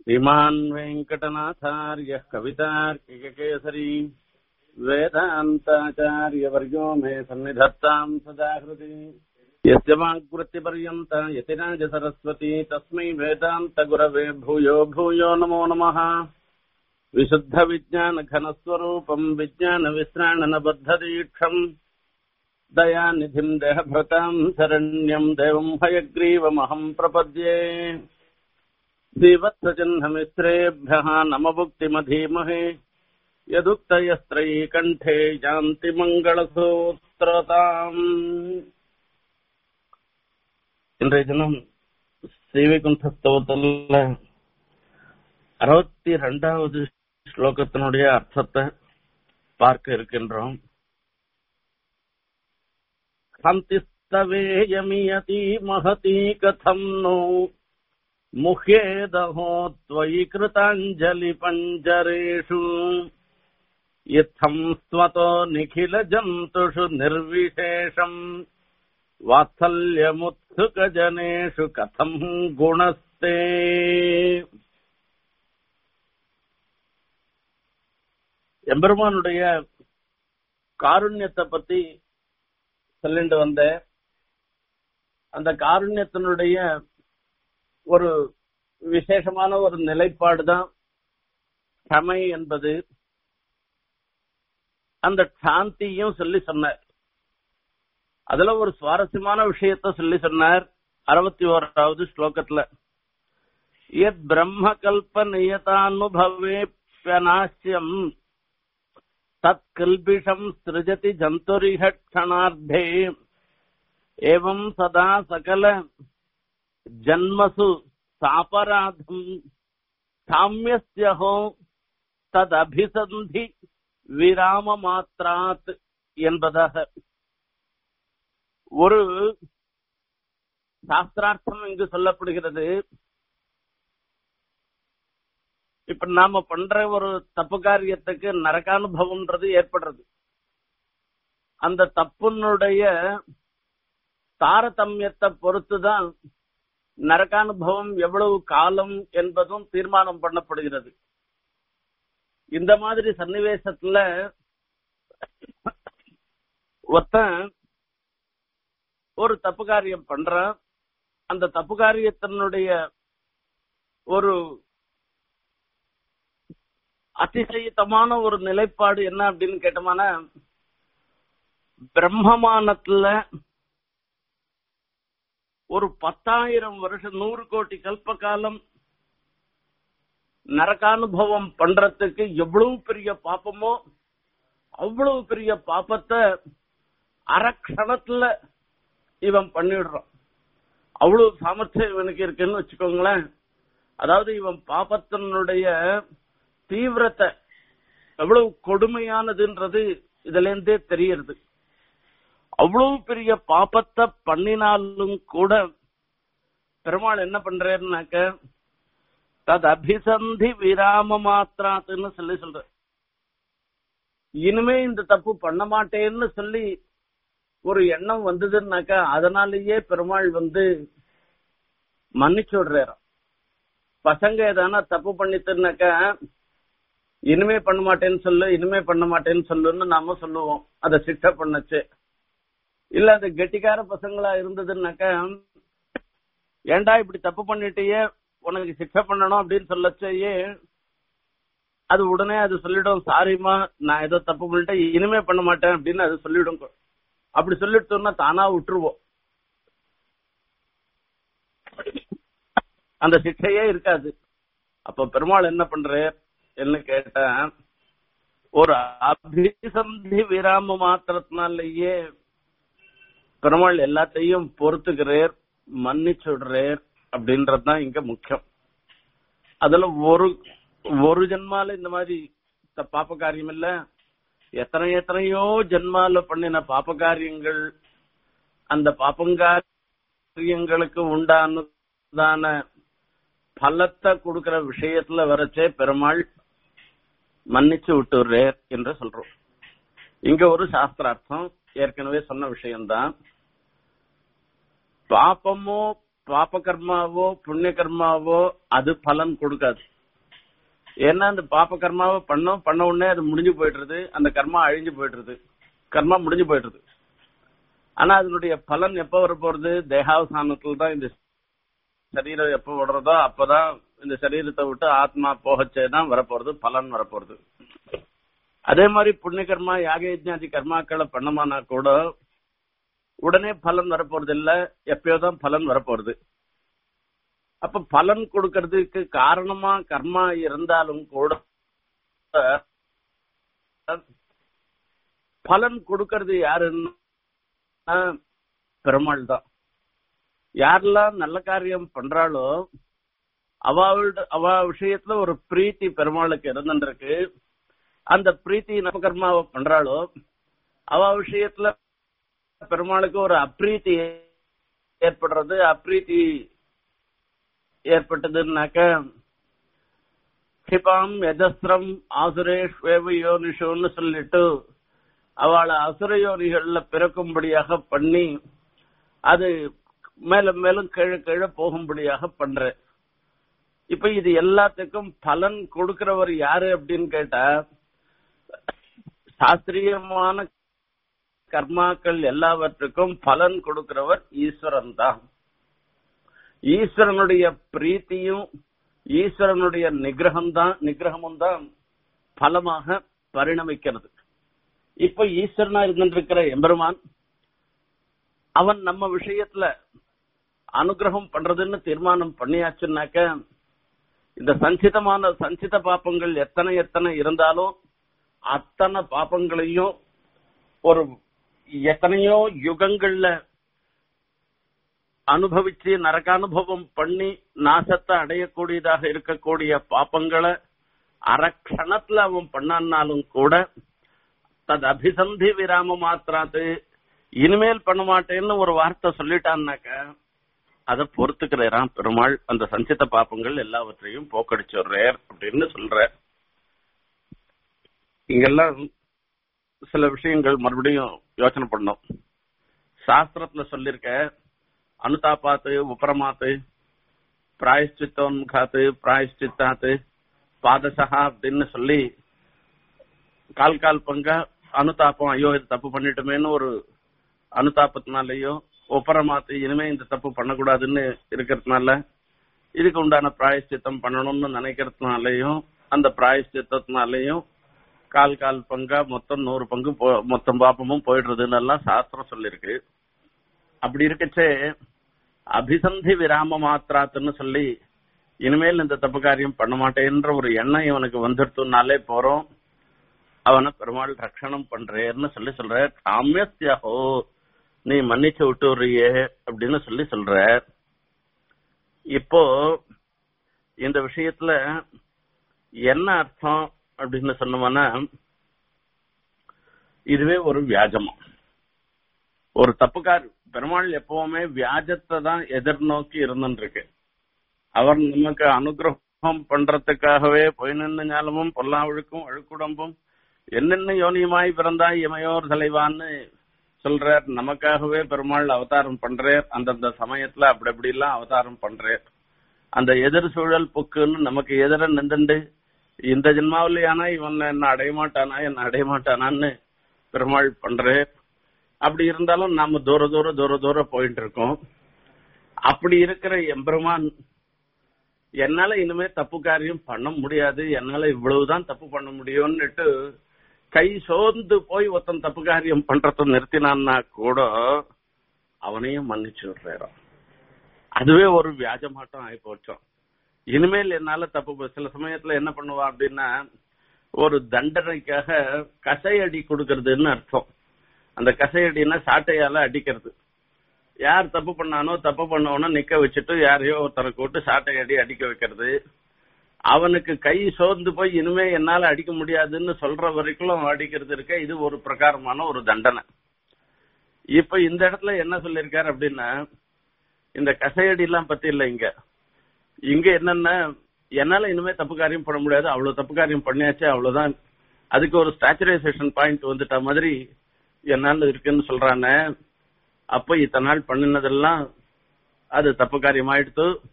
श्रीमान् वेङ्कटनाथार्यः कवितार्किककेसरी वेदान्ताचार्यवर्यो मे सन्निधत्ताम् सदा हृदि यस्य वाग्वृत्तिपर्यन्त यतिराजसरस्वती तस्मै वेदान्तगुरवे भूयो भूयो नमो नमः विशुद्धविज्ञानघनस्वरूपम् विज्ञानविश्राणनबद्धदीक्षम् दयानिधिम् देहभृताम् शरण्यम् देवम् हयग्रीवमहम् प्रपद्ये श्रीवत्सचिह्नमिश्रेभ्यः नमभुक्तिमधीमहे यदुक्तयस्त्रयी कण्ठे यान्ति மங்களசூத்திரதாம் இன்றைய தினம் ஸ்ரீவைகுண்ட ஸ்தவத்தில் அறுபத்தி ரெண்டாவது ஸ்லோகத்தினுடைய அர்த்தத்தை பார்க்க இருக்கின்றோம் காந்திஸ்தவேயமியதி மகதி கதம் நோ मुह्येदहो त्वयि कृताञ्जलिपञ्जरेषु इत्थम् स्वतो निखिलजन्तुषु निर्विशेषम् वात्सल्यमुत्सुकजनेषु कथम् गुणस्ते எம்பெருமானுடைய காருண்யத்தை பத்தி சொல்லிட்டு வந்த அந்த காருண்யத்தினுடைய ஒரு விசேஷமான ஒரு நிலைப்பாடு தான் க்ஷமை என்பது அந்த சாந்தியும் சொல்லி சொன்னார் அதுல ஒரு சுவாரஸ்யமான விஷயத்த சொல்லி சொன்னார் அறுபத்தி ஓராவது ஸ்லோகத்துல எத் பிரம்ம கல்ப நியதானுபவேப்யநாசியம் தத் கல்பிஷம் சிருஜதி ஜந்துரிஹ க்ஷணார்த்தே ஏவம் சதா சகல ஜன்மசு சாபராதம் சாமியஸ்யஹோ ததபிசந்தி விராம மாத்திராத் என்பதாக ஒரு சாஸ்திரார்த்தம் இங்கு சொல்லப்படுகிறது இப்ப நாம பண்ற ஒரு தப்பு காரியத்துக்கு நரகானுபவம்ன்றது ஏற்படுறது அந்த தப்புனுடைய தாரதமியத்தை பொறுத்துதான் நரகானுபவம் எவ்வளவு காலம் என்பதும் தீர்மானம் பண்ணப்படுகிறது இந்த மாதிரி சன்னிவேசத்துல ஒருத்தன் ஒரு தப்பு காரியம் பண்றான் அந்த தப்பு காரியத்தினுடைய ஒரு அதிசயத்தமான ஒரு நிலைப்பாடு என்ன அப்படின்னு கேட்டோம்னா பிரம்மமானத்துல ஒரு பத்தாயிரம் வருஷம் நூறு கோடி கல்ப காலம் நரகானுபவம் பண்றதுக்கு எவ்வளவு பெரிய பாப்பமோ அவ்வளவு பெரிய பாப்பத்தை அரக்ஷணத்துல இவன் பண்ணிடுறான் அவ்வளவு சாமர்த்தியம் இவனுக்கு இருக்குன்னு வச்சுக்கோங்களேன் அதாவது இவன் பாப்பத்தினுடைய தீவிரத்தை எவ்வளவு கொடுமையானதுன்றது இதுல இருந்தே தெரியறது அவ்வளவு பெரிய பாப்பத்தை பண்ணினாலும் கூட பெருமாள் என்ன பண்றாருனாக்க தது அபிசந்தி விராம மாத்திராத்துன்னு சொல்லி சொல்ற இனிமே இந்த தப்பு பண்ண மாட்டேன்னு சொல்லி ஒரு எண்ணம் வந்ததுன்னாக்கா அதனாலேயே பெருமாள் வந்து மன்னிச்சு விடுறாராம் பசங்க எதானா தப்பு பண்ணிட்டுனாக்கா இனிமே பண்ண மாட்டேன்னு சொல்லு இனிமே பண்ண மாட்டேன்னு சொல்லுன்னு நாம சொல்லுவோம் அதை சிக்ஷை பண்ணச்சு இல்ல அந்த கெட்டிக்கார பசங்களா இருந்ததுன்னாக்கா ஏண்டா இப்படி தப்பு பண்ணிட்டியே உனக்கு சிக்ஷை பண்ணணும் அப்படின்னு சொல்லச்சேயே அது உடனே அது சொல்லிடும் சாரிமா நான் ஏதோ தப்பு பண்ணிட்டேன் இனிமே பண்ண மாட்டேன் அப்படின்னு அது சொல்லிடும் அப்படி சொல்லிட்டோம்னா தானா விட்டுருவோம் அந்த சிக்ஷையே இருக்காது அப்ப பெருமாள் என்ன பண்ற என்ன கேட்டா ஒரு அபிசந்தி விராம மாத்திரத்தினாலேயே பெருமாள் எல்லாத்தையும் பொறுத்துக்கிறார் மன்னிச்சுடுறார் அப்படின்றதுதான் இங்க முக்கியம் அதுல ஒரு ஒரு ஜென்மால இந்த மாதிரி பாப்ப காரியம் இல்ல எத்தனை எத்தனையோ ஜென்மால பண்ணின பாப்ப காரியங்கள் அந்த பாப்பங்காரியங்களுக்கு உண்டானதான பலத்தை கொடுக்கிற விஷயத்துல வரச்சே பெருமாள் மன்னிச்சு விட்டுறார் என்று சொல்றோம் இங்க ஒரு சாஸ்திரார்த்தம் ஏற்கனவே சொன்ன விஷயம்தான் பாப்பமோ பாப கர்மாவோ புண்ணிய கர்மாவோ அது பலன் கொடுக்காது ஏன்னா அந்த பாப்ப கர்மாவை பண்ணோம் பண்ண உடனே அது முடிஞ்சு போயிடுறது அந்த கர்மா அழிஞ்சு போயிடுறது கர்மா முடிஞ்சு போயிடுறது ஆனா அதனுடைய பலன் எப்ப வர போறது தேகாவசானத்துல தான் இந்த சரீரம் எப்ப விடுறதோ அப்பதான் இந்த சரீரத்தை விட்டு ஆத்மா போகச்சே தான் வரப்போறது பலன் வரப்போறது அதே மாதிரி புண்ணிய கர்மா யாக யஜ்ஞாதி கர்மாக்களை பண்ணமானா கூட உடனே பலன் வரப்போறது இல்ல எப்பயோதான் பலன் வரப்போறது அப்ப பலன் கொடுக்கறதுக்கு காரணமா கர்மா இருந்தாலும் கூட பலன் கொடுக்கறது யாருன்னா பெருமாள் தான் யாரெல்லாம் நல்ல காரியம் பண்றாளோ அவளோட அவ விஷயத்துல ஒரு பிரீத்தி பெருமாளுக்கு இருந்துருக்கு அந்த பிரீத்தி நம்ம கர்மாவை பண்றாளோ அவ விஷயத்துல பெருமாளுக்கு ஒரு அப்ரீத்தி ஏற்படுறது அப்ரீத்தி ஏற்பட்டதுன்னாக்க க்ஷிபாம் எதஸ்திரம் ஆசுரேஷ்வேவ யோனிஷோன்னு சொல்லிட்டு அவளை அசுர யோனிகள்ல பிறக்கும்படியாக பண்ணி அது மேலும் மேலும் கீழே கீழே போகும்படியாக பண்ற இப்ப இது எல்லாத்துக்கும் பலன் கொடுக்கிறவர் யாரு அப்படின்னு கேட்டா சாஸ்திரியமான கர்மாக்கள் எல்லாவற்றுக்கும் பலன் கொடுக்கிறவர் ஈஸ்வரன் தான் ஈஸ்வரனுடைய பிரீத்தியும் ஈஸ்வரனுடைய நிகிரகம் தான் நிகிரகமும் தான் பலமாக பரிணமிக்கிறது இப்ப ஈஸ்வரனா இருந்திருக்கிற எம்பெருமான் அவன் நம்ம விஷயத்துல அனுகிரகம் பண்றதுன்னு தீர்மானம் பண்ணியாச்சுன்னாக்க இந்த சஞ்சிதமான சஞ்சித பாப்பங்கள் எத்தனை எத்தனை இருந்தாலும் அத்தனை பாப்பங்களையும் ஒரு எத்தனையோ யுகங்கள்ல அனுபவிச்சு நரகானுபவம் பண்ணி நாசத்தை அடையக்கூடியதாக இருக்கக்கூடிய பாப்பங்களை அரக்ஷணத்துல அவன் பண்ணான்னாலும் கூட தது அபிசந்தி விராம மாத்திராத்து இனிமேல் பண்ண மாட்டேன்னு ஒரு வார்த்தை சொல்லிட்டான்னாக்க அதை பொறுத்துக்கிறாராம் பெருமாள் அந்த சஞ்சித பாப்பங்கள் எல்லாவற்றையும் போக்கடிச்சுடுறார் அப்படின்னு சொல்ற இங்கெல்லாம் சில விஷயங்கள் மறுபடியும் யோசனை பண்ணோம் சாஸ்திரத்துல சொல்லிருக்க அனுதாபாத்து உபரமாத்து பிராயஷ்சித்தோன்முகாத்து பிராயஷ்சித்தாத்து பாதசகா அப்படின்னு சொல்லி கால் கால் பங்கா அனுதாபம் ஐயோ இது தப்பு பண்ணிட்டோமேன்னு ஒரு அனுதாபத்தினாலேயோ ஒப்பரமாத்து இனிமே இந்த தப்பு பண்ணக்கூடாதுன்னு இருக்கிறதுனால இதுக்கு உண்டான பிராயஷ்சித்தம் பண்ணணும்னு நினைக்கிறதுனாலயும் அந்த பிராயஷ்சித்தத்தினாலையும் கால் கால் பங்கா மொத்தம் நூறு பங்கு போ- மொத்தம் பாப்பமும் போயிடுறதுன்னு எல்லாம் சாஸ்திரம் சொல்லியிருக்கு அப்படி இருக்கச்சே அபிசந்தி விராம மாத்திராத்துன்னு சொல்லி இனிமேல் இந்த தப்பு காரியம் பண்ண மாட்டேன்ற ஒரு எண்ணம் இவனுக்கு வந்துடுத்துனாலே போறோம் அவனை பெருமாள் ரட்சணம் பண்றேன்னு சொல்லி சொல்ற காமியஸ்தியாகோ நீ மன்னிச்சு விட்டுறியே அப்படின்னு சொல்லி சொல்ற இப்போ இந்த விஷயத்துல என்ன அர்த்தம் அப்படின்னு சொன்னோம்னா இதுவே ஒரு வியாஜமா ஒரு தப்புக்கார் பெருமாள் எப்பவுமே வியாஜத்தை தான் எதிர்நோக்கி இருந்துருக்கு அவர் நமக்கு அனுகிரகம் பண்றதுக்காகவே பொய் நின்று ஞாலமும் பொல்லாவழுக்கும் அழுக்குடம்பும் என்னென்ன யோனியுமாய் பிறந்தாய் இமையோர் தலைவான்னு சொல்றார் நமக்காகவே பெருமாள் அவதாரம் பண்றார் அந்தந்த சமயத்துல அப்படி அப்படி எல்லாம் அவதாரம் பண்றார் அந்த எதிர் சூழல் புக்குன்னு நமக்கு எதிர நின்றுண்டு இந்த ஜென்மாவிலேயானா இவன் என்ன அடைய மாட்டானா என்ன அடைய மாட்டானான்னு பெருமாள் பண்றார் அப்படி இருந்தாலும் நாம தூர தூர தூர தூர போயிட்டு இருக்கோம் அப்படி இருக்கிற எம்பெருமான் என்னால இனிமே தப்பு காரியம் பண்ண முடியாது என்னால இவ்வளவுதான் தப்பு பண்ண முடியும்னுட்டு கை சோர்ந்து போய் ஒருத்தன் தப்பு காரியம் பண்றத நிறுத்தினான்னா கூட அவனையும் மன்னிச்சு விடுறாராம் அதுவே ஒரு வியாஜமாட்டம் ஆகி போச்சோம் இனிமேல் என்னால தப்பு ப- சில சமயத்துல என்ன பண்ணுவா அப்படின்னா ஒரு தண்டனைக்காக கசையடி கொடுக்கறதுன்னு அர்த்தம் அந்த கசையடின்னா சாட்டையால அடிக்கிறது யார் தப்பு பண்ணானோ தப்பு பண்ணவனோ நிக்க வச்சுட்டு யாரையோ ஒருத்தரை கூட்டு சாட்டை அடி அடிக்க வைக்கிறது அவனுக்கு கை சோர்ந்து போய் இனிமே என்னால அடிக்க முடியாதுன்னு சொல்ற வரைக்கும் அடிக்கிறது இருக்க இது ஒரு பிரகாரமான ஒரு தண்டனை இப்ப இந்த இடத்துல என்ன சொல்லியிருக்காரு அப்படின்னா இந்த கசையடி எல்லாம் பத்தி இல்ல இங்க இங்க என்னன்னா என்னால இனிமே தப்பு காரியம் பண்ண முடியாது அவ்வளவு தப்பு காரியம் பண்ணியாச்சு அவ்வளவுதான் அதுக்கு ஒரு ஸ்டாச்சுரைசேஷன் பாயிண்ட் வந்துட்ட மாதிரி என்னால இருக்குன்னு சொல்றானே அப்ப இத்தனை நாள் பண்ணினதெல்லாம் அது தப்பு காரியம் ஆயிடுத்து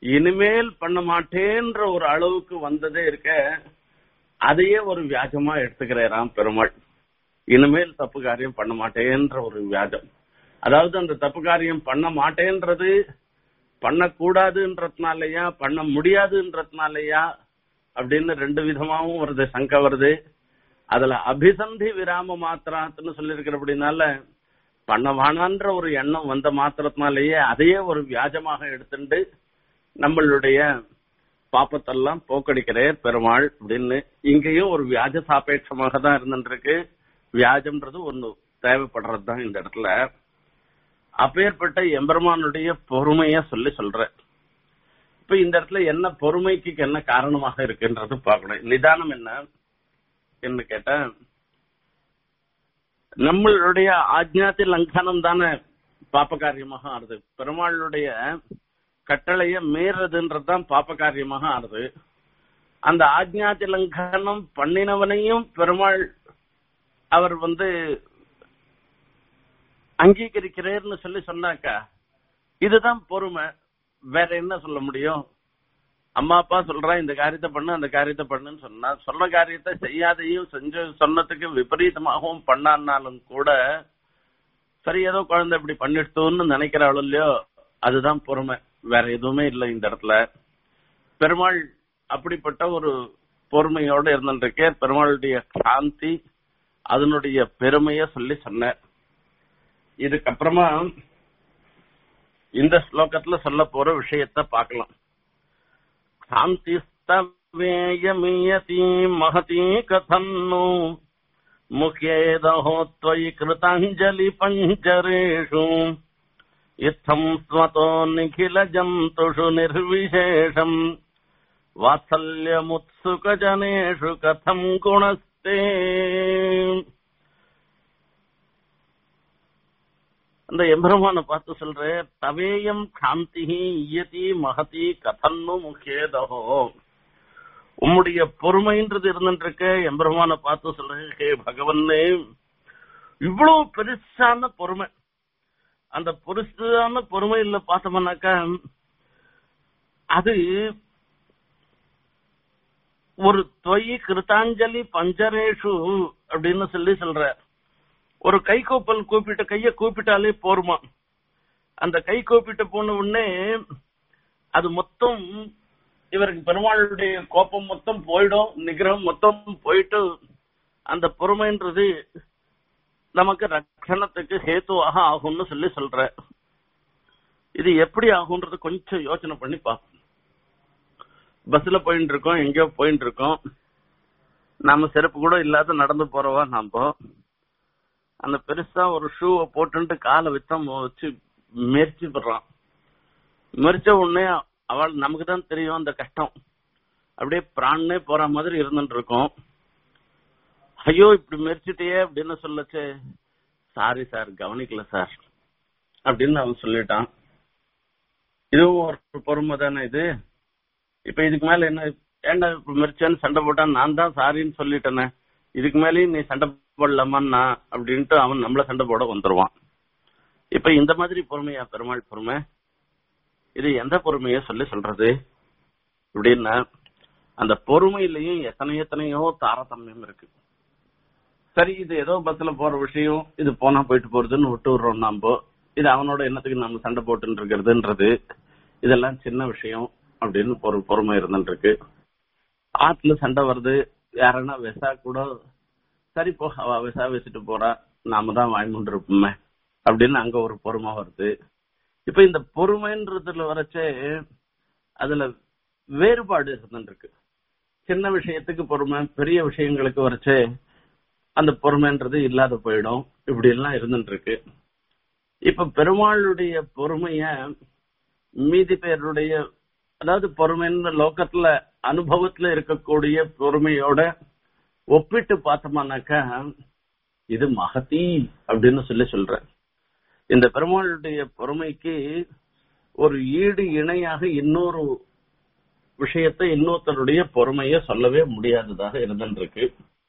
இனிமேல் பண்ண மாட்டேன்ற ஒரு அளவுக்கு வந்ததே இருக்க அதையே ஒரு வியாஜமா எடுத்துக்கிறாராம் பெருமாள் இனிமேல் தப்பு காரியம் பண்ண மாட்டேன்ற ஒரு வியாஜம் அதாவது அந்த தப்பு காரியம் பண்ண மாட்டேன்றது பண்ணக்கூடாதுன்றதுனாலயா பண்ண முடியாதுன்றதுனாலயா அப்படின்னு ரெண்டு விதமாவும் வருது சங்க வருது அதுல அபிசந்தி விராம மாத்திராத்துன்னு சொல்லியிருக்கிறபடினால பண்ண வேணான்ற ஒரு எண்ணம் வந்த மாத்திரத்தினாலேயே அதையே ஒரு வியாஜமாக எடுத்துட்டு நம்மளுடைய பாப்பத்தெல்லாம் போக்கடிக்கிறேன் பெருமாள் அப்படின்னு இங்கேயும் ஒரு வியாஜ சாபேட்சமாக தான் இருந்துருக்கு வியாஜம்ன்றது ஒண்ணு தேவைப்படுறது தான் இந்த இடத்துல அப்பேற்பட்ட எம்பெருமானுடைய பொறுமைய சொல்லி சொல்ற இப்ப இந்த இடத்துல என்ன பொறுமைக்கு என்ன காரணமாக இருக்குன்றது பார்க்கணும் நிதானம் என்ன என்ன கேட்டா நம்மளுடைய ஆஜ்ஞாத்தி லங்கனம் தானே பாப்ப காரியமாக ஆறுது பெருமாளுடைய கட்டளைய மீறதுன்றதுதான் பாப்ப காரியமாக ஆறுது அந்த ஆஜ்ஞாத்தி லங்கனம் பண்ணினவனையும் பெருமாள் அவர் வந்து அங்கீகரிக்கிறேன்னு சொல்லி சொன்னாக்கா இதுதான் பொறுமை வேற என்ன சொல்ல முடியும் அம்மா அப்பா சொல்றா இந்த காரியத்தை பண்ணு அந்த காரியத்தை பண்ணுன்னு சொன்னா சொன்ன காரியத்தை செய்யாதையும் செஞ்சு சொன்னதுக்கு விபரீதமாகவும் பண்ணான்னாலும் கூட சரி ஏதோ குழந்தை இப்படி பண்ணிடுத்தோன்னு நினைக்கிறாளோ இல்லையோ அதுதான் பொறுமை வேற எதுவுமே இல்லை இந்த இடத்துல பெருமாள் அப்படிப்பட்ட ஒரு பொறுமையோட இருந்துருக்கே பெருமாளுடைய சாந்தி அதனுடைய பெருமைய சொல்லி சொன்னார் இதுக்கப்புறமா இந்த ஸ்லோகத்துல சொல்ல போற விஷயத்த பார்க்கலாம் சாந்திஸ்தவேயமியதி மகதி கதன்னு முகேதஹோ त्वयि कृताञ्जलि पञ्जरेषु इत्थम् स्वतो निखिल जन्तुषु निर्विशेषम् वात्सल्यमुत्सुकजनेषु कथम् गुणस्ते அந்த எம்பெருமான பார்த்து சொல்ற தவேயம் காந்தி இயதி மகதி கதன்னு முக்கியதோ உம்முடைய பொறுமைன்றது இருந்துருக்க எம்பெருமான பார்த்து சொல்ற ஹே பகவன்னே இவ்வளவு பெருசான பொறுமை அந்த பெருசான பொறுமையில பார்த்தோம்னாக்கா அது ஒரு தொய் கிருத்தாஞ்சலி பஞ்சரேஷு அப்படின்னு சொல்லி சொல்ற ஒரு கை கோப்பல் கூப்பிட்டு கைய கூப்பிட்டாலே போருமா அந்த கை கூப்பிட்டு போன உடனே அது மொத்தம் இவருக்கு பெருமாளுடைய கோபம் மொத்தம் போயிடும் நிகிரகம் மொத்தம் போயிட்டு அந்த பொறுமைன்றது நமக்கு ரட்சணத்துக்கு ஹேத்துவாக ஆகும்னு சொல்லி சொல்ற இது எப்படி ஆகும்ன்றது கொஞ்சம் யோசனை பண்ணி பார்ப்போம் பஸ்ல போயிட்டு இருக்கோம் எங்கேயோ போயிட்டு இருக்கோம் நாம செருப்பு கூட இல்லாத நடந்து போறவா நாம அந்த பெருசா ஒரு ஷூவை போட்டுட்டு காலை வித்தம் வச்சு மெரிச்சு விடுறான் மெரிச்ச உடனே அவள் நமக்கு தான் தெரியும் அந்த கஷ்டம் அப்படியே பிராணனே போற மாதிரி இருந்துட்டு இருக்கோம் ஐயோ இப்படி மெரிச்சிட்டியே அப்படின்னு சொல்லச்சு சாரி சார் கவனிக்கல சார் அப்படின்னு அவன் சொல்லிட்டான் இதுவும் ஒரு பொறுமை தானே இது இப்ப இதுக்கு மேல என்ன ஏண்டா இப்ப மெரிச்சேன்னு சண்டை போட்டான் நான் தான் சாரின்னு சொல்லிட்டேனே இதுக்கு மேலேயும் நீ சண்டை போடலாமான்னா அப்படின்ட்டு அவன் நம்மள சண்டை போட வந்துருவான் இப்ப இந்த மாதிரி பொறுமையா பெருமாள் பொறுமை இது எந்த பொறுமைய சொல்லி சொல்றது அப்படின்னா அந்த பொறுமையிலையும் எத்தனை எத்தனையோ தாரதமியம் இருக்கு சரி இது ஏதோ பஸ்ல போற விஷயம் இது போனா போயிட்டு போறதுன்னு விட்டு விடுறோம் நாம இது அவனோட எண்ணத்துக்கு நம்ம சண்டை போட்டு இருக்கிறதுன்றது இதெல்லாம் சின்ன விஷயம் அப்படின்னு ஒரு பொறுமை இருந்துட்டு இருக்கு ஆத்துல சண்டை வருது யாரன்னா விசா கூட சரி போ அவ விசா வச்சுட்டு போறா நாம தான் வாங்கிட்டு இருப்போமே அப்படின்னு அங்க ஒரு பொறுமை வருது இப்ப இந்த பொறுமைன்றதுல வரைச்சே அதுல வேறுபாடு இருந்துருக்கு சின்ன விஷயத்துக்கு பொறுமை பெரிய விஷயங்களுக்கு வரைச்சே அந்த பொறுமைன்றது இல்லாத போயிடும் இப்படி எல்லாம் இருந்துட்டு இருக்கு இப்ப பெருமாளுடைய பொறுமைய மீதி பேருடைய அதாவது பொறுமைன்னு லோக்கத்துல அனுபவத்துல இருக்கக்கூடிய பொறுமையோட ஒப்பிட்டு பார்த்தோம்னாக்கா இது மகதி அப்படின்னு சொல்லி சொல்ற இந்த பெருமாளுடைய பொறுமைக்கு ஒரு ஈடு இணையாக இன்னொரு விஷயத்தை இன்னொருத்தருடைய பொறுமைய சொல்லவே முடியாததாக இருந்துருக்கு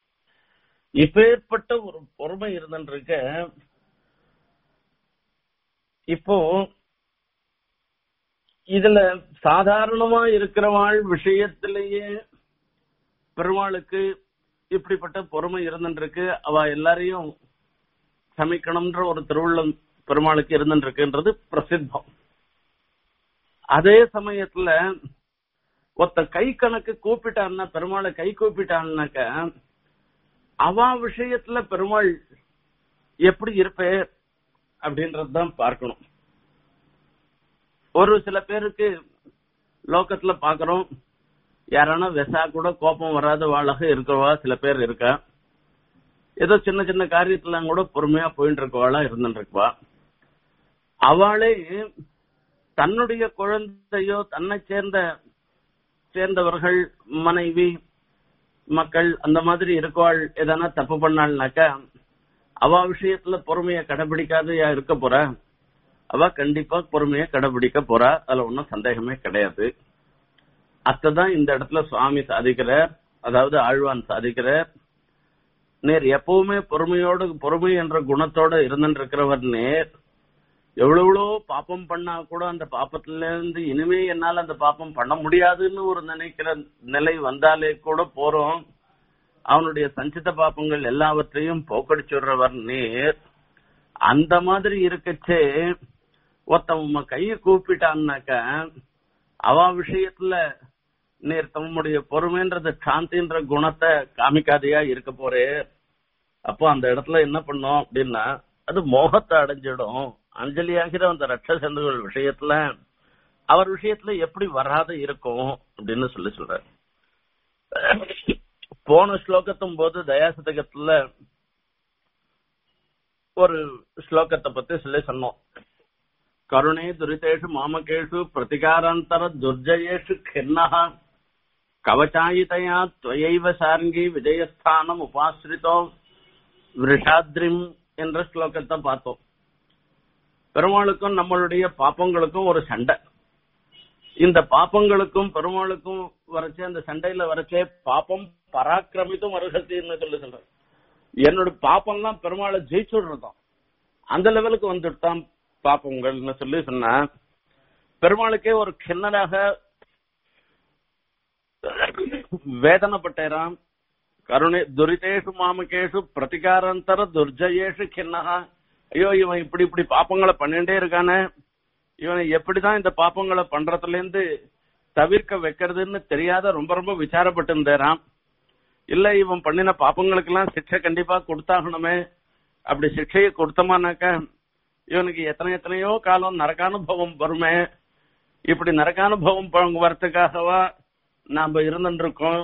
இப்பேற்பட்ட ஒரு பொறுமை இருந்துருக்க இப்போ இதுல சாதாரணமா இருக்கிறவாள் விஷயத்திலேயே பெருமாளுக்கு இப்படிப்பட்ட பொறுமை இருந்துருக்கு அவ எல்லாரையும் சமைக்கணும்ன்ற ஒரு திருவுள்ளம் பெருமாளுக்கு இருந்துருக்குன்றது பிரசித்தம் அதே சமயத்துல ஒத்த கை கணக்கு கூப்பிட்டான்னா பெருமாளை கை கூப்பிட்டான்னாக்க அவ விஷயத்துல பெருமாள் எப்படி இருப்பேர் அப்படின்றதுதான் பார்க்கணும் ஒரு சில பேருக்கு லோக்கத்துல பாக்குறோம் யாரானா வெசா கூட கோபம் வராத வாழக இருக்கிறவா சில பேர் இருக்கா ஏதோ சின்ன சின்ன காரியத்துல கூட பொறுமையா போயிட்டு இருக்கவாளா இருந்துட்டு இருக்குவா அவளே தன்னுடைய குழந்தையோ தன்னை சேர்ந்த சேர்ந்தவர்கள் மனைவி மக்கள் அந்த மாதிரி இருக்கவாள் எதனா தப்பு பண்ணாள்னாக்கா அவ விஷயத்துல பொறுமைய கடைபிடிக்காதையா இருக்க போற அவ கண்டிப்பா பொறுமைய கடைபிடிக்க போறா அதுல ஒன்னும் சந்தேகமே கிடையாது அத்ததான் இந்த இடத்துல சுவாமி சாதிக்கிறார் அதாவது ஆழ்வான் சாதிக்கிறார் நேர் எப்பவுமே பொறுமையோடு பொறுமை என்ற குணத்தோட இருந்துருக்கிறவர் நேர் எவ்வளவு பாப்பம் பண்ணா கூட அந்த பாப்பத்துல இருந்து இனிமே என்னால அந்த பாப்பம் பண்ண முடியாதுன்னு ஒரு நினைக்கிற நிலை வந்தாலே கூட போறோம் அவனுடைய சஞ்சித பாப்பங்கள் எல்லாவற்றையும் போக்கடிச்சுடுறவர் நேர் அந்த மாதிரி இருக்கச்சே ஒருத்தன் உம்ம கைய கூப்பிட்டான்னாக்க அவ விஷயத்துல நீர் தம்முடைய பொறுமைன்றது சாந்தின்ற குணத்தை காமிக்காதையா இருக்க போறே அப்போ அந்த இடத்துல என்ன பண்ணோம் அப்படின்னா அது மோகத்தை அடைஞ்சிடும் அஞ்சலியாகிற அந்த ரட்சசந்துகள் விஷயத்துல அவர் விஷயத்துல எப்படி வராத இருக்கும் அப்படின்னு சொல்லி சொல்றாரு போன ஸ்லோகத்தும் போது தயாசதகத்துல ஒரு ஸ்லோகத்தை பத்தி சொல்லி சொன்னோம் கருணே துரிதேஷு மாமகேஷு பிரதிகாராந்தர துர்ஜயேஷு கிண்ணஹ கவச்சாயிதயா துவையைவ சார்ங்கி விஜயஸ்தானம் உபாசிரித்தோ விஷாத்ரிம் என்ற ஸ்லோகத்தை பார்த்தோம் பெருமாளுக்கும் நம்மளுடைய பாப்பங்களுக்கும் ஒரு சண்டை இந்த பாப்பங்களுக்கும் பெருமாளுக்கும் வரைச்சே அந்த சண்டையில வரைச்சே பாப்பம் பராக்கிரமித்தும் அருகத்தின்னு சொல்லி சொல்றேன் என்னோட பாப்பம்லாம் பெருமாளை ஜெயிச்சுடுறதும் அந்த லெவலுக்கு வந்துட்டான் பாப்பங்கள்னு சொல்லி சொன்னா பெருமாளுக்கே ஒரு கிண்ணராக வேதனைப்பட்டேராம் கருணை துரிதேஷு மாமகேஷு பிரதிகாராந்தர துர்ஜயேஷு கிண்ணகா ஐயோ இவன் இப்படி இப்படி பாப்பங்களை பண்ணிட்டே இருக்கானே இவனை எப்படிதான் இந்த பாப்பங்களை பண்றதுல இருந்து தவிர்க்க வைக்கிறதுன்னு தெரியாத ரொம்ப ரொம்ப விசாரப்பட்டு இருந்தேராம் இல்ல இவன் பண்ணின பாப்பங்களுக்கு எல்லாம் சிக்ஷை கண்டிப்பா கொடுத்தாகணுமே அப்படி சிக்ஷையை கொடுத்தோமானாக்க இவனுக்கு எத்தனை எத்தனையோ காலம் நரகானுபவம் வருமே இப்படி நரகானுபவம் வரத்துக்காகவா நாம இருந்துட்டு இருக்கோம்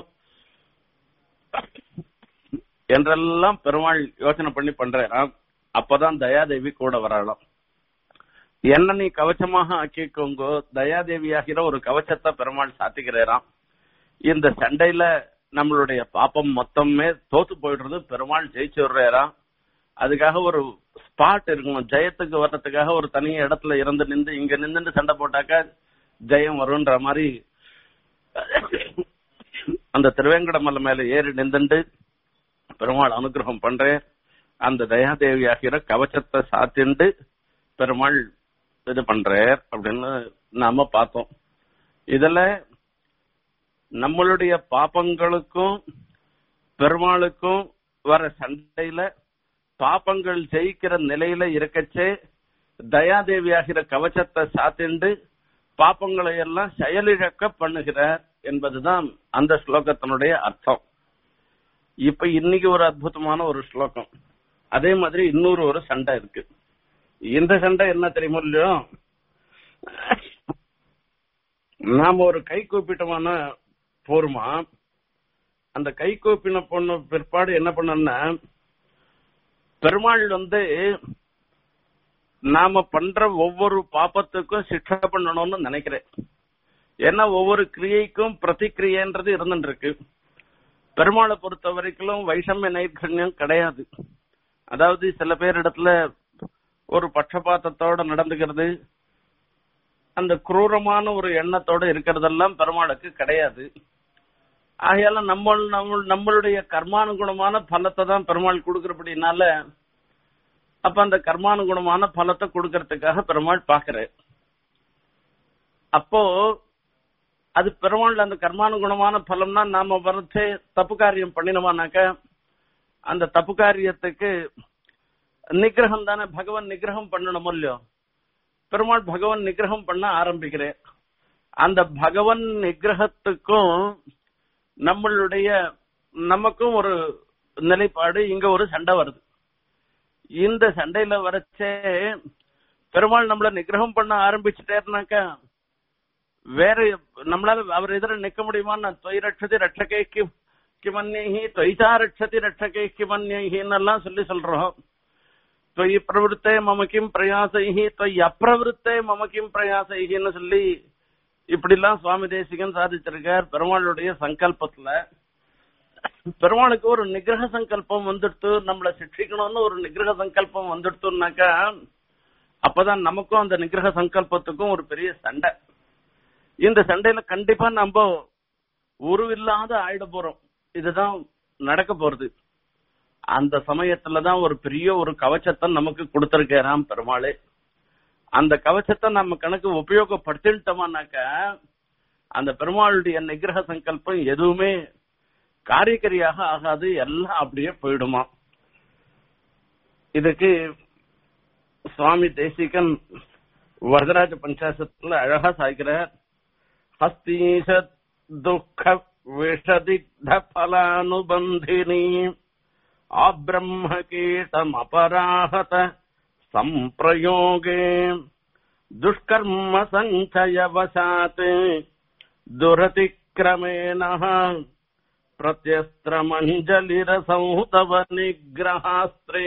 என்றெல்லாம் பெருமாள் யோசனை பண்ணி பண்றாராம் அப்பதான் தயாதேவி கூட வராளாம் என்ன நீ கவச்சமாக ஆக்கிக்கோங்கோ தயாதேவி ஆகிற ஒரு கவச்சத்தை பெருமாள் சாத்திக்கிறாராம் இந்த சண்டையில நம்மளுடைய பாப்பம் மொத்தமே தோத்து போயிடுறது பெருமாள் ஜெயிச்சு விடுறாராம் அதுக்காக ஒரு ஸ்பாட் இருக்கணும் ஜெயத்துக்கு வர்றதுக்காக ஒரு தனி இடத்துல இருந்து நின்று இங்க நின்று சண்டை போட்டாக்கா ஜெயம் வரும்ன்ற மாதிரி அந்த திருவேங்கடமலை மேல ஏறி நின்றுண்டு பெருமாள் அனுகிரகம் பண்றேன் அந்த தயாதேவி ஆகிற கவச்சத்தை சாத்திண்டு பெருமாள் இது பண்றார் அப்படின்னு நாம பார்த்தோம் இதுல நம்மளுடைய பாப்பங்களுக்கும் பெருமாளுக்கும் வர சண்டையில பாப்பங்கள் ஜெயிக்கிற நிலையில இருக்கச்சே தயாதேவி ஆகிற கவச்சத்தை சாத்திண்டு பாப்பங்களை எல்லாம் செயலிழக்க பண்ணுகிறார் என்பதுதான் அந்த ஸ்லோகத்தினுடைய அர்த்தம் இப்ப இன்னைக்கு ஒரு அற்புதமான ஒரு ஸ்லோகம் அதே மாதிரி இன்னொரு ஒரு சண்டை இருக்கு இந்த சண்டை என்ன தெரியுமோ இல்லையோ நாம ஒரு கை கூப்பிட்டோமான போருமா அந்த கை கூப்பின பொண்ணு பிற்பாடு என்ன பண்ணோம்னா பெருமாள் வந்து நாம பண்ற ஒவ்வொரு பாப்பத்துக்கும் சிக்ஷை பண்ணணும்னு நினைக்கிறேன் ஏன்னா ஒவ்வொரு கிரியைக்கும் பிரதிக்கிரியன்றது இருந்துட்டு இருக்கு பெருமாளை பொறுத்த வரைக்கும் வைஷமிய நைர்கண்யம் கிடையாது அதாவது சில பேர் இடத்துல ஒரு பட்சபாத்தத்தோட நடந்துக்கிறது அந்த குரூரமான ஒரு எண்ணத்தோட இருக்கிறதெல்லாம் பெருமாளுக்கு கிடையாது ஆகையால நம்ம நம்ம நம்மளுடைய கர்மானுகுணமான பலத்தை தான் பெருமாள் கொடுக்கறபடினால அப்ப அந்த கர்மானுகுணமான பலத்தை கொடுக்கறதுக்காக பெருமாள் பாக்குறாரு அப்போ அது பெருமாள் அந்த கர்மானுகுணமான பலம்னா நாம வரச்சே தப்பு காரியம் பண்ணினோமானாக்க அந்த தப்பு காரியத்துக்கு நிகிரகம் தானே பகவான் நிகிரகம் பண்ணணும் இல்லையோ பெருமாள் பகவான் நிகிரகம் பண்ண ஆரம்பிக்கிறேன் அந்த பகவான் நிகிரகத்துக்கும் நம்மளுடைய நமக்கும் ஒரு நிலைப்பாடு இங்க ஒரு சண்டை வருது இந்த சண்டையில வரச்சே பெருமாள் நம்மள நிகிரகம் பண்ண ஆரம்பிச்சுட்டேருனாக்கா வேற நம்மளால அவர் எதிர நிக்க முடியுமா தொய் ரட்சதி ரட்சகை கிம் கிமன்யி தொய்தா ரட்சதி ரட்சகை கிமன்யின்னு எல்லாம் சொல்லி சொல்றோம் தொய் பிரவருத்தே மம கிம் பிரயாசைஹி தொய் அப்பிரவருத்தே மம கிம் பிரயாசைஹின்னு சொல்லி இப்படி எல்லாம் சுவாமி தேசிகன் சாதிச்சிருக்கார் பெருமாளுடைய சங்கல்பத்துல பெருமாளுக்கு ஒரு நிகிரக சங்கல்பம் வந்துடுத்து நம்மள சிக்ஷிக்கணும்னு ஒரு நிகிரக சங்கல்பம் வந்துடுத்துனாக்கா அப்பதான் நமக்கும் அந்த நிகிரக சங்கல்பத்துக்கும் ஒரு பெரிய சண்டை இந்த சண்டையில கண்டிப்பா நம்ம உருவில்லாத ஆயிட போறோம் இதுதான் நடக்க போறது அந்த சமயத்துலதான் ஒரு பெரிய ஒரு கவச்சத்தை நமக்கு கொடுத்திருக்கிறான் பெருமாளே அந்த கவச்சத்தை நம்ம கணக்கு உபயோகப்படுத்திட்டோமானாக்க அந்த பெருமாளுடைய நிகிரக சங்கல்பம் எதுவுமே காரியக்கரியாக ஆகாது எல்லாம் அப்படியே போயிடுமா இதுக்கு சுவாமி தேசிகன் வரதராஜ பஞ்சாசத்துல அழகா சாய்க்கிறார் ஹஸ்தீஷத் துக்க விஷதிக்த பலானுபந்தினி ஆப்ரம்ம கீட்டம் அபராஹத சம்பிரயோகே துஷ்கர்ம சஞ்சயவசாத் துரதிக்கிரமேண பிரத்யஸ்திரமஞ்சலிரசௌ தவ நிகிரகாஸ்திரே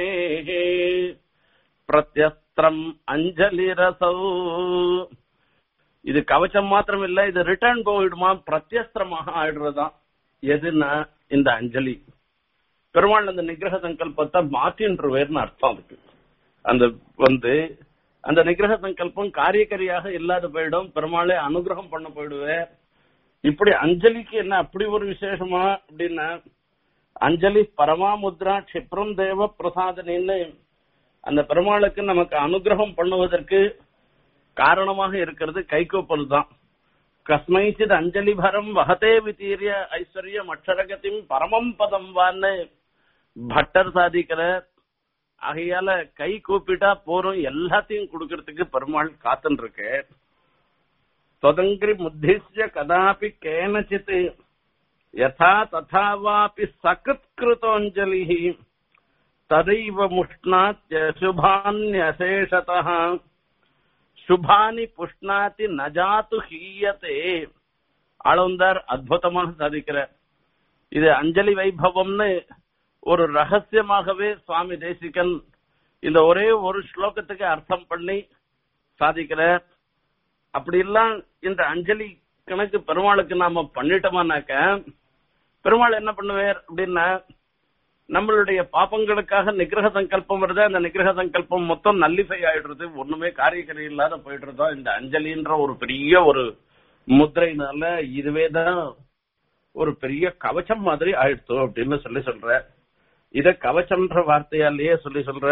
பிரத்யஸ்திரம் அஞ்சலிரசௌ இது கவச்சம் மாத்திரம் இல்ல இது ரிட்டர்ன் போயிடுமா பிரத்யஸ்திரமாக ஆயிடுறதுதான் எதுன்னா இந்த அஞ்சலி பெருமாள் அந்த நிகிரக சங்கல்பத்தை மாற்றின்றுவேர்னு அர்த்தம் அதுக்கு அந்த வந்து அந்த நிகிரக சங்கல்பம் காரியக்கரியாக இல்லாத போயிடும் பெருமாளே அனுகிரகம் பண்ண போயிடுவேன் இப்படி அஞ்சலிக்கு என்ன அப்படி ஒரு விசேஷமா அப்படின்னா அஞ்சலி பரமாமுத்ரா கஷிப்ரம் தேவ பிரசாதனின்னு அந்த பெருமாளுக்கு நமக்கு அனுகிரகம் பண்ணுவதற்கு காரணமாக இருக்கிறது கைகோப்பல் தான் கஸ்மைச்சித் அஞ்சலி பரம் வகதே விதீரிய ஐஸ்வர்யம் அக்ஷரகத்தின் பரமம் பதம் வான்னு பட்டர் சாதிக்கிற ஆகையால கை கூப்பிட்டா போறோம் எல்லாத்தையும் கொடுக்கறதுக்கு பெருமாள் காத்துன்னு இருக்கு स्वतंत्रि मुद्दिश्य कदापि केनचित् यथा तथा वापि सकृत्कृतोऽञ्जलिः तदैव मुष्णात्य शुभान्यशेषतः சுபானி புஷ்ணாதி நஜாத்து ஹீயத்தே ஆளவந்தார் அற்புதமாக சாதிக்கிறார் இது அஞ்சலி வைபவம்னு ஒரு ரகசியமாகவே சுவாமி தேசிகன் இந்த ஒரே ஒரு ஸ்லோகத்துக்கு அர்த்தம் பண்ணி சாதிக்கிறார் அப்படி எல்லாம் இந்த அஞ்சலி கணக்கு பெருமாளுக்கு நாம பண்ணிட்டோமானாக்க பெருமாள் என்ன பண்ணுவார் அப்படின்னா நம்மளுடைய பாப்பங்களுக்காக நிகிரக சங்கல்பம் வருது அந்த நிகிரக சங்கல்பம் மொத்தம் நல்லிசை ஆயிடுறது ஒண்ணுமே காரியக்கரை இல்லாத போயிடுறதோ இந்த அஞ்சலின்ற ஒரு பெரிய ஒரு முத்திரைனால இதுவே தான் ஒரு பெரிய கவச்சம் மாதிரி ஆயிடுத்து அப்படின்னு சொல்லி சொல்ற இத கவச்சம்ன்ற வார்த்தையாலேயே சொல்லி சொல்ற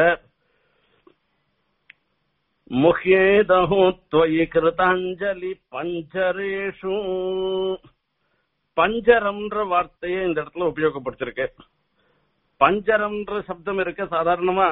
முஹ்யேதஹு त्वयि கிருதாஞ்சலி பஞ்சரேஷு பஞ்சரம்ன்ற வார்த்தையை இந்த இடத்துல உபயோகப்படுத்திருக்கு பஞ்சரம்ன்ற சப்தம் இருக்க சாதாரணமா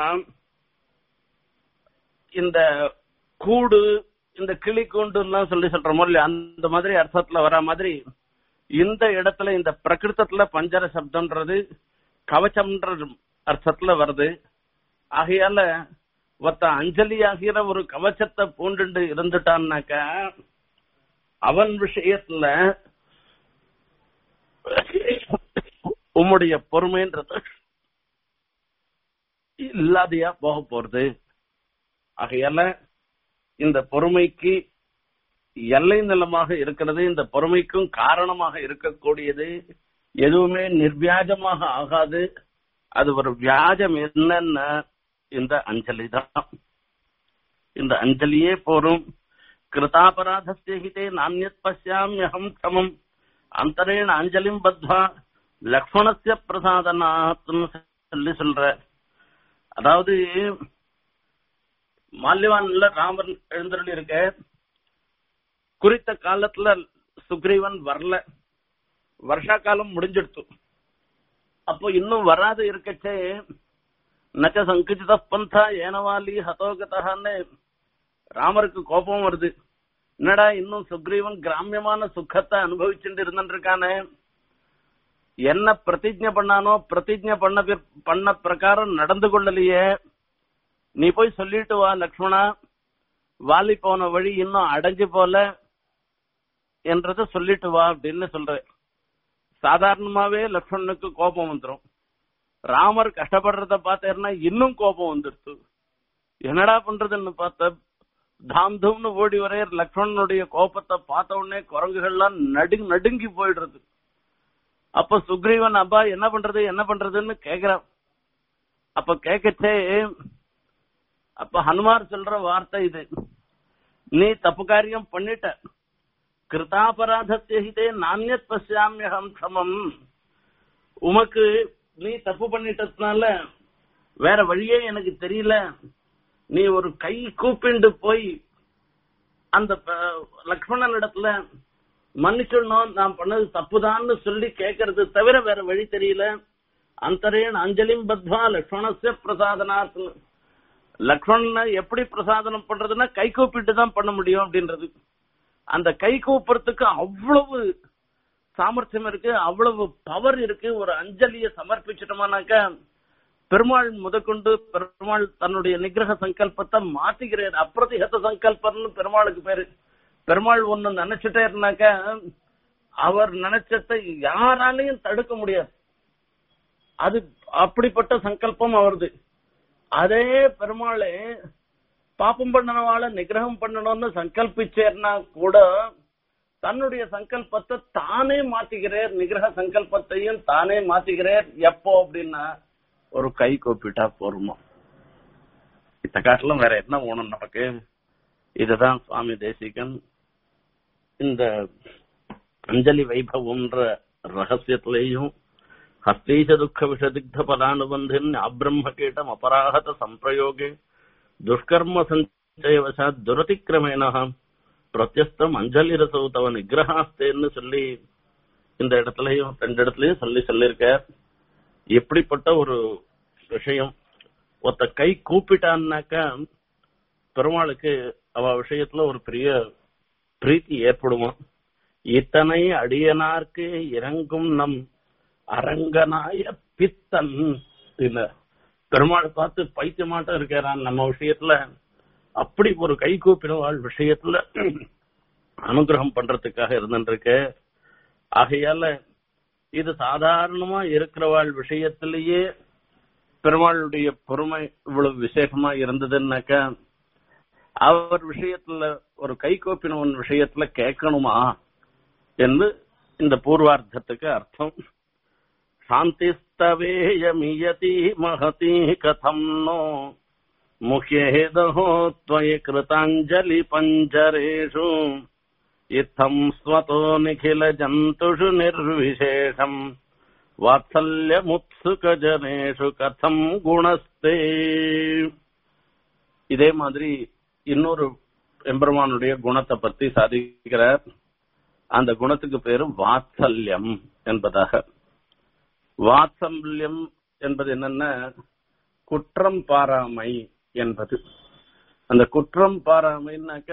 இந்த கூடு இந்த கிளி கூண்டு எல்லாம் சொல்லி சொல்றோமோ இல்லையா அந்த மாதிரி அர்த்தத்துல வர மாதிரி இந்த இடத்துல இந்த பிரகிருத்தத்துல பஞ்சர சப்தம்ன்றது கவச்சம்ன்ற அர்த்தத்துல வருது ஆகையால ஒருத்த அஞ்சலி ஆகிற ஒரு கவச்சத்தை பூண்டு இருந்துட்டான்னாக்க அவன் விஷயத்துல உம்முடைய பொறுமைன்றது இல்லாதையா போக போறது ஆகையால இந்த பொறுமைக்கு எல்லை நிலமாக இருக்கிறது இந்த பொறுமைக்கும் காரணமாக இருக்கக்கூடியது எதுவுமே நிர்வியாஜமாக ஆகாது அது ஒரு வியாஜம் என்னன்னா இந்த அஞ்சலி தான் இந்த அஞ்சலியே போரும் கிருதாபராதஸ்ய ஹிதே நானியத் பசியாமியகம் சமம் அந்தரேண அஞ்சலிம் பத்வா லக்ஷ்மணஸ்ய பிரசாதனாத்னு சொல்லி சொல்ற அதாவது மால்யவான்ல ராமன் எழுந்தருளி இருக்க குறித்த காலத்துல சுக்ரீவன் வரல வருஷா காலம் முடிஞ்சிடுத்து அப்போ இன்னும் வராது இருக்கச்சே நச்ச சங்குச்சித பந்தா ஏனவாலி ஹதோகதான்னு ராமருக்கு கோபம் வருது என்னடா இன்னும் சுக்ரீவன் கிராமியமான சுகத்தை அனுபவிச்சுட்டு இருந்துருக்கானே என்ன பிரதிஜை பண்ணானோ பிரதிஜை பண்ண பிற்- பண்ண பிரகாரம் நடந்து கொள்ளலையே நீ போய் சொல்லிட்டு வா லக்ஷ்மணா வாலி போன வழி இன்னும் அடைஞ்சு போல என்றத சொல்லிட்டு வா அப்படின்னு சொல்ற சாதாரணமாவே லக்ஷ்மணனுக்கு கோபம் வந்துரும் ராமர் கஷ்டப்படுறத பார்த்தேன்னா இன்னும் கோபம் வந்துருச்சு என்னடா பண்றதுன்னு பார்த்த தாம் தூம்னு ஓடி வரைய லக்ஷ்மணனுடைய கோபத்தை பார்த்த உடனே குரங்குகள்லாம் நடுங்கி நடுங்கி போயிடுறது அப்ப சுக்ரீவன் அப்பா என்ன பண்றது என்ன பண்றதுன்னு கேக்குறான் அப்ப கேக்கச்சே அப்ப ஹனுமார் சொல்ற வார்த்தை இது நீ தப்பு காரியம் பண்ணிட்ட கிருதாபராதத்தை ஹிதே நானியத் பசியாமியகம் சமம் உமக்கு நீ தப்பு பண்ணிட்டதுனால வேற வழியே எனக்கு தெரியல நீ ஒரு கை கூப்பிண்டு போய் அந்த ப- லக்ஷ்மணன் இடத்துல மன்னிச்சிடணும் நான் பண்ணது தப்புதான்னு சொல்லி கேட்கறது தவிர வேற வழி தெரியல அந்தரேன் அஞ்சலிம் பத்வா லக்ஷ்மணஸ்ய பிரசாதனாத் லக்ஷ்மணனை எப்படி பிரசாதனம் பண்றதுன்னா கை கூப்பிட்டு தான் பண்ண முடியும் அப்படின்றது அந்த கை கூப்புறதுக்கு அவ்வளவு சாமர்த்தியம் இருக்கு அவ்வளவு பவர் இருக்கு ஒரு அஞ்சலியை சமர்ப்பிச்சிட்டோமானாக்கா பெருமாள் முதற்கொண்டு பெருமாள் தன்னுடைய நிகிரக சங்கல்பத்தை மாத்திக்கிறார் அப்பிரதிகத சங்கல்பம்னு பெருமாளுக்கு பேரு பெருமாள் ஒண்ணு நினைச்சிட்டே இருந்தாக்கா அவர் நினைச்சதை யாராலையும் தடுக்க முடியாது அது அப்படிப்பட்ட சங்கல்பம் அவரது அதே பெருமாளே பாப்பம் பண்ணனவாள நிகிரகம் பண்ணணும்னு சங்கல்பிச்சேர்னா கூட தன்னுடைய சங்கல்பத்தை தானே மாத்திக்கிறார் நிகிரக சங்கல்பத்தையும் தானே மாத்திக்கிறார் எப்போ அப்படின்னா ஒரு கை கூப்பிட்டா போருமா இத்த காட்டிலும் வேற என்ன வேணும் நமக்கு இதுதான் சுவாமி தேசிகன் இந்த அஞ்சலி வைபவம்ன்ற ரகசியத்திலேயும் ஹஸ்தீச துக்க விஷதிக்த பலானுபந்தின் அப்ரம்ம கீட்டம் அபராகத சம்பிரயோகே துஷ்கர்ம சஞ்சயவசாத் துரதிக்கிரமேண பிரத்யஸ்தம் அஞ்சலி ரசவு தவ நிகிரகாஸ்தேன்னு சொல்லி இந்த இடத்துலயும் ரெண்டு இடத்துலயும் சொல்லி சொல்லியிருக்கார் எப்படிப்பட்ட ஒரு விஷயம் ஒருத்த கை கூப்பிட்டான்னாக்கா பெருமாளுக்கு அவ விஷயத்துல ஒரு பெரிய பிரீத்தி ஏற்படுமா இத்தனை அடியனார்க்கு இறங்கும் நம் அரங்கனாய பித்தன் இந்த பெருமாள் பார்த்து பைத்தியமாட்டம் இருக்கிறான் நம்ம விஷயத்துல அப்படி ஒரு கை கூப்பினவாள் விஷயத்துல அனுகிரகம் பண்றதுக்காக இருந்துருக்கு ஆகையால இது சாதாரணமா இருக்கிறவாள் விஷயத்திலேயே பெருமாளுடைய பொறுமை இவ்வளவு விசேஷமா இருந்ததுன்னாக்கா அவர் விஷயத்துல ஒரு கை கோப்பினவன் விஷயத்துல கேட்கணுமா என்று இந்த பூர்வார்த்தத்துக்கு அர்த்தம் சாந்திஸ்தவேயமியதி மகதி கதம் நோ முஹ்யேதோ त्वयि कृताञ्जलि पञ्जरेषु इत्थम् स्वतो निखिल जन्तुषु निर्विशेषम् வாத்சல்யமுத்சுகஜனேஷு கதம் குணஸ்தே இதே மாதிரி இன்னொரு எம்பெருமானுடைய குணத்தை பத்தி சாதிக்கிறார் அந்த குணத்துக்கு பேரு வாத்சல்யம் என்பதாக வாத்சல்யம் என்பது என்னன்னா குற்றம் பாராமை என்பது அந்த குற்றம் பாராமைன்னாக்க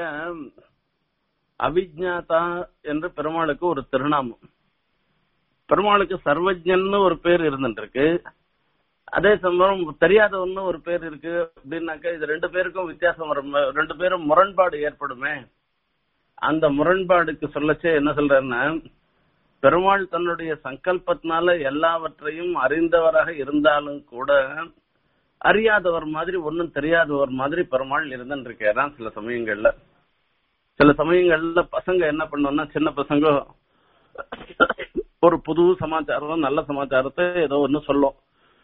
அவிஜாதா என்று பெருமாளுக்கு ஒரு திருநாமம் பெருமாளுக்கு சர்வஜன்னு ஒரு பேர் இருந்துருக்கு அதே சமயம் தெரியாதவன்னு ஒரு பேர் இருக்கு அப்படின்னாக்கா இது ரெண்டு பேருக்கும் வித்தியாசம் வரும் ரெண்டு பேரும் முரண்பாடு ஏற்படுமே அந்த முரண்பாடுக்கு சொல்லச்சே என்ன சொல்றேன்னா பெருமாள் தன்னுடைய சங்கல்பத்தினால எல்லாவற்றையும் அறிந்தவராக இருந்தாலும் கூட அறியாதவர் மாதிரி ஒன்னும் தெரியாதவர் மாதிரி பெருமாள் இருந்துருக்காராம் சில சமயங்கள்ல சில சமயங்கள்ல பசங்க என்ன பண்ணுவோம்னா சின்ன பசங்க ஒரு புது சமாச்சாரம் நல்ல சமாச்சாரத்தை ஏதோ ஒண்ணு சொல்லும்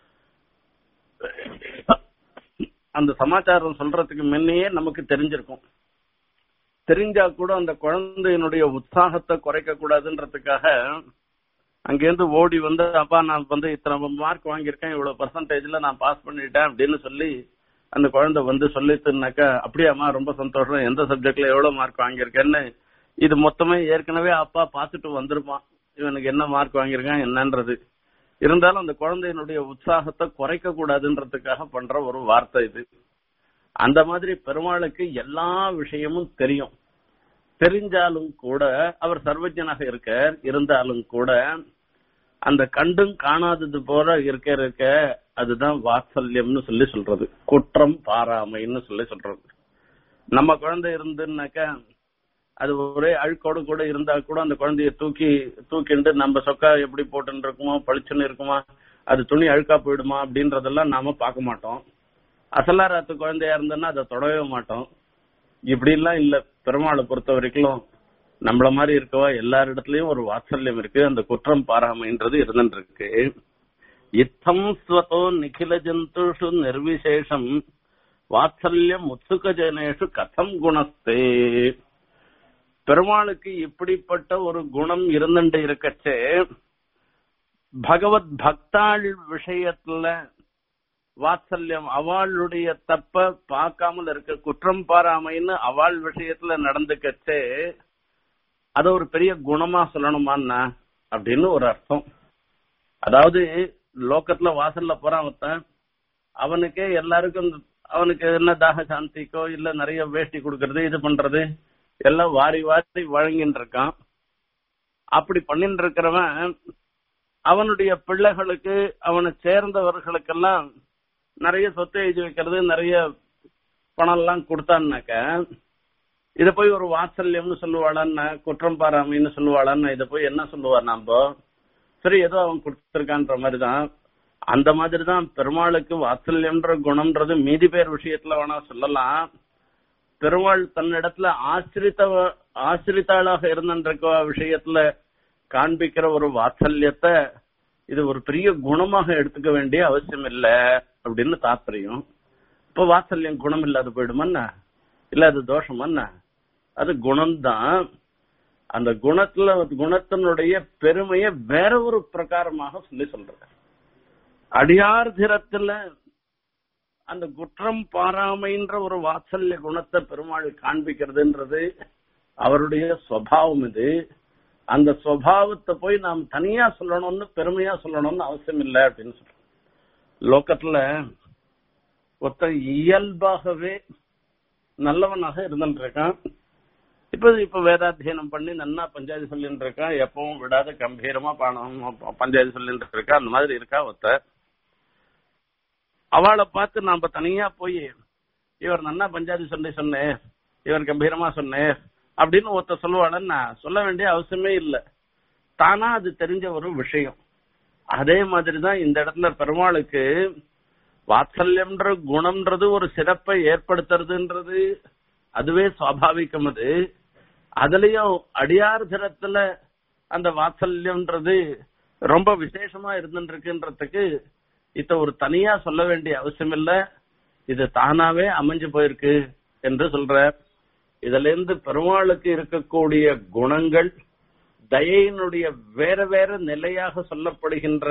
அந்த சமாச்சாரம் சொல்றதுக்கு முன்னையே நமக்கு தெரிஞ்சிருக்கும் தெரிஞ்சா கூட அந்த குழந்தையினுடைய உற்சாகத்தை குறைக்க கூடாதுன்றதுக்காக அங்கேருந்து ஓடி வந்து அப்பா நான் வந்து இத்தனை மார்க் வாங்கியிருக்கேன் இவ்வளவு பர்சன்டேஜ்ல நான் பாஸ் பண்ணிட்டேன் அப்படின்னு சொல்லி அந்த குழந்தை வந்து சொல்லிட்டுனாக்கா அப்படியாம்மா ரொம்ப சந்தோஷம் எந்த சப்ஜெக்ட்ல எவ்வளவு மார்க் வாங்கியிருக்கேன்னு இது மொத்தமே ஏற்கனவே அப்பா பார்த்துட்டு வந்திருப்பான் இவனுக்கு என்ன மார்க் வாங்கியிருக்கான் என்னன்றது இருந்தாலும் அந்த குழந்தையினுடைய உற்சாகத்தை குறைக்க கூடாதுன்றதுக்காக பண்ற ஒரு வார்த்தை இது அந்த மாதிரி பெருமாளுக்கு எல்லா விஷயமும் தெரியும் தெரிஞ்சாலும் கூட அவர் சர்வஜனாக இருக்க இருந்தாலும் கூட அந்த கண்டும் காணாதது போல இருக்க இருக்க அதுதான் வாத்சல்யம்னு சொல்லி சொல்றது குற்றம் பாராமைன்னு சொல்லி சொல்றது நம்ம குழந்தை இருந்துன்னாக்கா அது ஒரே அழுக்கோடு கூட இருந்தா கூட அந்த குழந்தைய தூக்கி தூக்கிண்டு நம்ம சொக்கா எப்படி போட்டுன்னு இருக்குமோ பளிச்சுன்னு இருக்குமா அது துணி அழுக்கா போயிடுமா அப்படின்றதெல்லாம் நாம பார்க்க மாட்டோம் அசலாராத்து குழந்தையா இருந்தோன்னா அதை தொடவே மாட்டோம் இப்படி எல்லாம் இல்ல பெருமாளை பொறுத்த வரைக்கும் நம்மள மாதிரி இருக்கவா எல்லாரிடத்துலயும் ஒரு வாத்சல்யம் இருக்கு அந்த குற்றம் பாராமைன்றது இருந்துட்டு இருக்கு இத்தம் ஸ்வதோ நிகில ஜந்துஷு நிர்விசேஷம் வாத்சல்யம் உத்சுக ஜனேஷு கதம் குணஸ்தே பெருமாளுக்கு இப்படிப்பட்ட ஒரு குணம் இருந்துட்டு இருக்கச்சே பகவத் பக்தாள் விஷயத்துல வாத்சல்யம் அவளுடைய தப்ப பார்க்காமல் இருக்க குற்றம் பாராமைன்னு அவள் விஷயத்துல நடந்துக்கச்சே அத ஒரு பெரிய குணமா சொல்லணுமான்னா அப்படின்னு ஒரு அர்த்தம் அதாவது லோக்கத்துல வாசல்ல போறான் ஒருத்தன் அவனுக்கே எல்லாருக்கும் அவனுக்கு என்ன தாக சாந்திக்கோ இல்ல நிறைய வேஷ்டி கொடுக்கறது இது பண்றது எல்லாம் வாரி வாரி வழங்கின்னு இருக்கான் அப்படி பண்ணிட்டு இருக்கிறவன் அவனுடைய பிள்ளைகளுக்கு அவனை சேர்ந்தவர்களுக்கெல்லாம் நிறைய சொத்து எழுதி வைக்கிறது நிறைய பணம் எல்லாம் கொடுத்தான்னாக்க இத போய் ஒரு வாத்சல்யம்னு சொல்லுவாளான்னா குற்றம் பாராமைன்னு சொல்லுவாளான்னா இத போய் என்ன சொல்லுவார் நாம சரி ஏதோ அவன் கொடுத்திருக்கான்ற மாதிரிதான் அந்த மாதிரி தான் பெருமாளுக்கு வாத்சல்யம்ன்ற குணம்ன்றது மீதி பேர் விஷயத்துல வேணா சொல்லலாம் பெருமாள் தன்னிடத்துல ஆசிரித்த ஆசிரித்தாளாக இருந்திருக்க விஷயத்துல காண்பிக்கிற ஒரு வாத்சல்யத்தை இது ஒரு பெரிய குணமாக எடுத்துக்க வேண்டிய அவசியம் இல்ல அப்படின்னு தாத்பரியம் இப்ப வாத்சல்யம் குணம் இல்லாத போயிடுமன்னா இல்ல அது தோஷமன்னா அது குணம்தான் அந்த குணத்துல குணத்தினுடைய பெருமையை வேற ஒரு பிரகாரமாக சொல்லி சொல்ற அடியார் திறத்துல அந்த குற்றம் பாராமைன்ற ஒரு வாத்சல்ய குணத்தை பெருமாள் காண்பிக்கிறதுன்றது அவருடைய சுவாவம் இது அந்த சுவாவத்தை போய் நாம் தனியா சொல்லணும்னு பெருமையா சொல்லணும்னு அவசியம் இல்லை அப்படின்னு சொல்றோம் லோக்கத்துல ஒருத்தன் இயல்பாகவே நல்லவனாக இருந்துட்டு இருக்கான் இப்ப இப்ப வேதாத்தியனம் பண்ணி நன்னா பஞ்சாயத்து சொல்லிட்டு இருக்கான் எப்பவும் விடாத கம்பீரமா பாடம் பஞ்சாயத்து சொல்லிட்டு இருக்கா அந்த மாதிரி இருக்கா ஒருத்த அவளை பார்த்து நாம தனியா போய் இவர் நன்னா பஞ்சாயத்து சொல்லி சொன்னேன் இவர் கம்பீரமா சொன்னேன் அப்படின்னு ஒருத்த சொல்லுவாளன்னா சொல்ல வேண்டிய அவசியமே இல்லை தானா அது தெரிஞ்ச ஒரு விஷயம் அதே மாதிரிதான் இந்த இடத்துல பெருமாளுக்கு வாத்சல்யம்ன்ற குணம்ன்றது ஒரு சிறப்பை ஏற்படுத்துறதுன்றது அதுவே சுவாபாவிகம் அது அதுலயும் அடியார் திறத்துல அந்த வாத்சல்யம்ன்றது ரொம்ப விசேஷமா இருந்துருக்குன்றதுக்கு இத ஒரு தனியா சொல்ல வேண்டிய அவசியம் இல்ல இது தானாவே அமைஞ்சு போயிருக்கு என்று சொல்ற இதுல இருந்து பெருமாளுக்கு இருக்கக்கூடிய குணங்கள் தயையினுடைய வேற வேற நிலையாக சொல்லப்படுகின்ற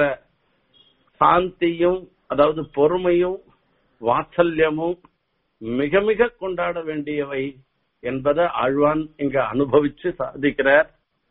சாந்தியும் அதாவது பொறுமையும் வாத்சல்யமும் மிக மிக கொண்டாட வேண்டியவை என்பதை ஆழ்வான் இங்க அனுபவிச்சு சாதிக்கிறார்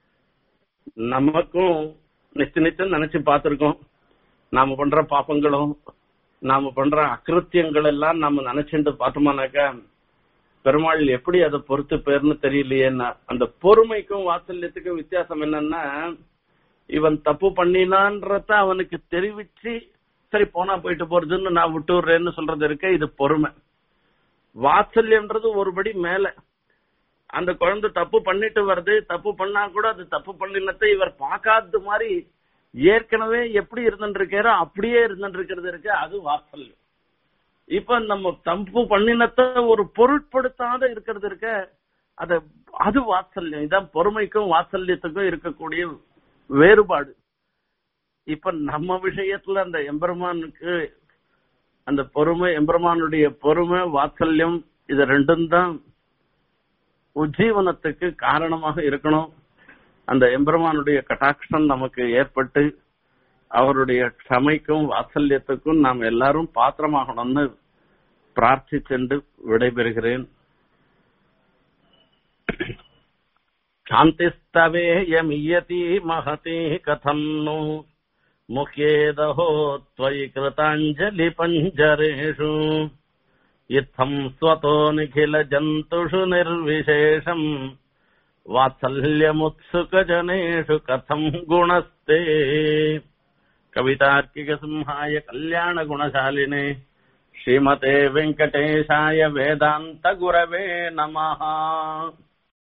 நமக்கும் நிச்சய நிச்சயம் நினைச்சு பார்த்திருக்கோம் நாம பண்ற பாப்பங்களும் நாம பண்ற அக்கிருத்தியங்கள் எல்லாம் நாம நினைச்சுட்டு பார்த்தோமானாக்கா பெருமாள் எப்படி அதை பொறுத்து பேர்னு தெரியலையேன்னா அந்த பொறுமைக்கும் வாத்சல்யத்துக்கும் வித்தியாசம் என்னன்னா இவன் தப்பு பண்ணினான்றத அவனுக்கு தெரிவிச்சு சரி போனா போயிட்டு போறதுன்னு நான் விட்டு விடுறேன்னு சொல்றது இருக்க இது பொறுமை வாத்சல்யம்ன்றது ஒருபடி மேல அந்த குழந்தை தப்பு பண்ணிட்டு வருது தப்பு பண்ணா கூட அது தப்பு பண்ணினத்தை இவர் பார்க்காத மாதிரி ஏற்கனவே எப்படி இருந்துட்டு இருக்காரோ அப்படியே இருந்துட்டு இருக்கிறது இருக்கு அது வாத்சல்யம் இப்ப நம்ம தப்பு பண்ணினத்தை ஒரு பொருட்படுத்தாத இருக்கிறது இருக்க அத அது வாத்சல்யம் இதான் பொறுமைக்கும் வாத்சல்யத்துக்கும் இருக்கக்கூடிய வேறுபாடு இப்ப நம்ம விஷயத்துல அந்த எம்பெருமானுக்கு அந்த பொறுமை எம்பெருமானுடைய பொறுமை வாத்சல்யம் இது ரெண்டும் தான் உஜ்ஜீவனத்துக்கு காரணமாக இருக்கணும் அந்த எம்பெருமானுடைய கட்டாட்சம் நமக்கு ஏற்பட்டு அவருடைய க்ஷமைக்கும் வாத்சல்யத்துக்கும் நாம் எல்லாரும் பாத்திரமாகணும்னு பிரார்த்திச்சென்று விடைபெறுகிறேன் क्षान्तिस्तवेयमीयती महती कथम् नु मुख्येदहो त्वयि कृताञ्जलिपञ्जरेषु इत्थम् स्वतो निखिलजन्तुषु निर्विशेषम् वात्सल्यमुत्सुकजनेषु कथम् गुणस्ते कवितार्किकसिंहाय कल्याणगुणशालिने श्रीमते वेङ्कटेशाय वेदान्तगुरवे नमः